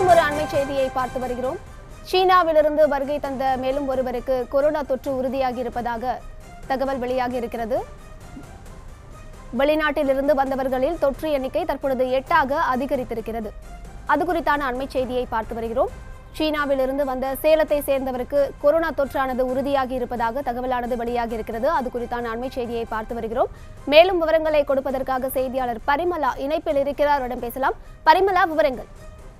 மேலும் ஒரு அண்மை செய்தியை பார்த்து வருகிறோம் சீனாவிலிருந்து வருகை தந்த மேலும் ஒருவருக்கு கொரோனா தொற்று உறுதியாகி இருப்பதாக தகவல் வெளியாகி இருக்கிறது வெளிநாட்டிலிருந்து வந்தவர்களில் தொற்று எண்ணிக்கை தற்பொழுது எட்டாக அதிகரித்திருக்கிறது அது குறித்தான அண்மை செய்தியை பார்த்து வருகிறோம் சீனாவிலிருந்து வந்த சேலத்தை சேர்ந்தவருக்கு கொரோனா தொற்றானது உறுதியாகி இருப்பதாக தகவலானது வெளியாகி இருக்கிறது அது குறித்தான அண்மை செய்தியை பார்த்து வருகிறோம் மேலும் விவரங்களை கொடுப்பதற்காக செய்தியாளர் பரிமலா இணைப்பில் இருக்கிறார் அவரிடம் பேசலாம் பரிமலா விவரங்கள்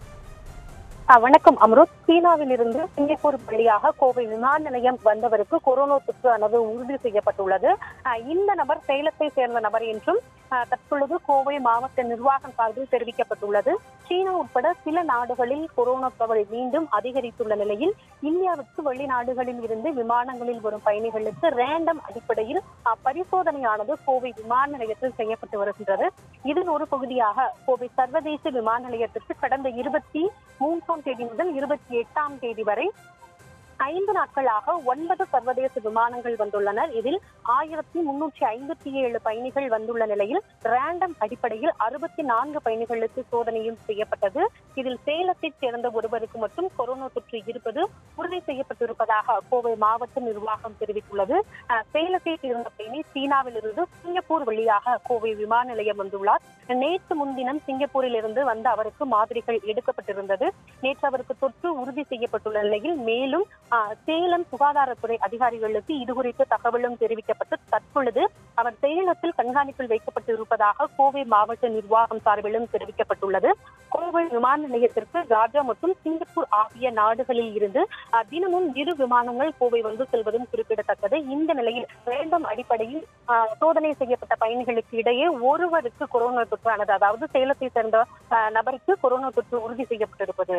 அஹ் வணக்கம் அம்ருத் சீனாவில் இருந்து சிங்கப்பூர் வழியாக கோவை விமான நிலையம் வந்தவருக்கு கொரோனா தொற்று ஆனது உறுதி செய்யப்பட்டுள்ளது அஹ் இந்த நபர் சேலத்தை சேர்ந்த நபர் என்றும் அஹ் தற்பொழுது கோவை மாவட்ட நிர்வாகம் சார்பில் தெரிவிக்கப்பட்டுள்ளது சீனா உட்பட சில நாடுகளில் கொரோனா பரவல் மீண்டும் அதிகரித்துள்ள நிலையில் இந்தியாவுக்கு வெளிநாடுகளில் இருந்து விமானங்களில் வரும் பயணிகளுக்கு ரேண்டம் அடிப்படையில் அஹ் பரிசோதனையானது கோவை விமான நிலையத்தில் செய்யப்பட்டு வருகின்றது இதன் ஒரு பகுதியாக கோவை சர்வதேச விமான நிலையத்திற்கு கடந்த இருபத்தி மூன்றாம் தேதி முதல் இருபத்தி எட்டாம் தேதி வரை ஐந்து நாட்களாக ஒன்பது சர்வதேச விமானங்கள் வந்துள்ளனர் இதில் ஆயிரத்தி முன்னூற்றி ஐம்பத்தி ஏழு பயணிகள் வந்துள்ள நிலையில் ரேண்டம் அடிப்படையில் அறுபத்தி நான்கு பயணிகளுக்கு சோதனையும் செய்யப்பட்டது இதில் சேலத்தைச் சேர்ந்த ஒருவருக்கு மட்டும் கொரோனா தொற்று இருப்பது உறுதி செய்யப்பட்டிருப்பதாக கோவை மாவட்ட நிர்வாகம் தெரிவித்துள்ளது அஹ், சேலத்தை சேர்ந்த பயணி சீனாவில் இருந்து சிங்கப்பூர் வழியாக கோவை விமான நிலையம் வந்துள்ளார் நேற்று முன்தினம் சிங்கப்பூரில் இருந்து வந்த அவருக்கு மாதிரிகள் எடுக்கப்பட்டிருந்தது நேற்று அவருக்கு தொற்று உறுதி செய்யப்பட்டுள்ள நிலையில் மேலும் ஆஹ், சேலம் சுகாதாரத்துறை அதிகாரிகளுக்கு இது குறித்து தகவலும் தெரிவிக்கப்பட்டு தற்பொழுது அவர் சேலத்தில் கண்காணிப்பில் வைக்கப்பட்டு இருப்பதாக கோவை மாவட்ட நிர்வாகம் சார்பிலும் தெரிவிக்கப்பட்டுள்ளது கோவை விமான நிலையத்திற்கு ராஜா மற்றும் சிங்கப்பூர் ஆகிய நாடுகளில் இருந்து ஆஹ், தினமும் இரு விமானங்கள் கோவை வந்து செல்வதும் குறிப்பிடத்தக்கது இந்த நிலையில் ரேண்டம் அடிப்படையில் ஆஹ், சோதனை செய்யப்பட்ட பயணிகளுக்கு இடையே ஒருவருக்கு கொரோனா தொற்றானது அதாவது சேலத்தை சேர்ந்த ஆஹ், நபருக்கு கொரோனா தொற்று உறுதி செய்யப்பட்டிருப்பது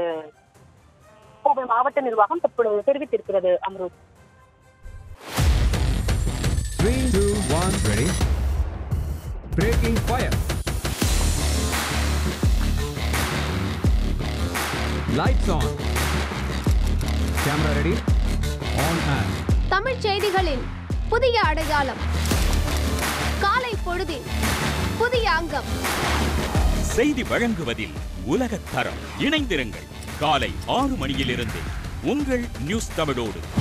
கோவை மாவட்ட நிர்வாகம் தற்பொழுது தெரிவித்திருக்கிறது Amrut Three, two, one, ready. Breaking fire. Lights on. Camera ready. On and. Tamil செய்திகளின் புதிய அடையாளம் காலை பொழுதின் புதிய அங்கம் செய்தி வழங்குவதில் உலகத் தரம் இணைந்திருங்கள் காலை ஆறு மணியிலிருந்து உங்கள் நியூஸ் தமிழோடு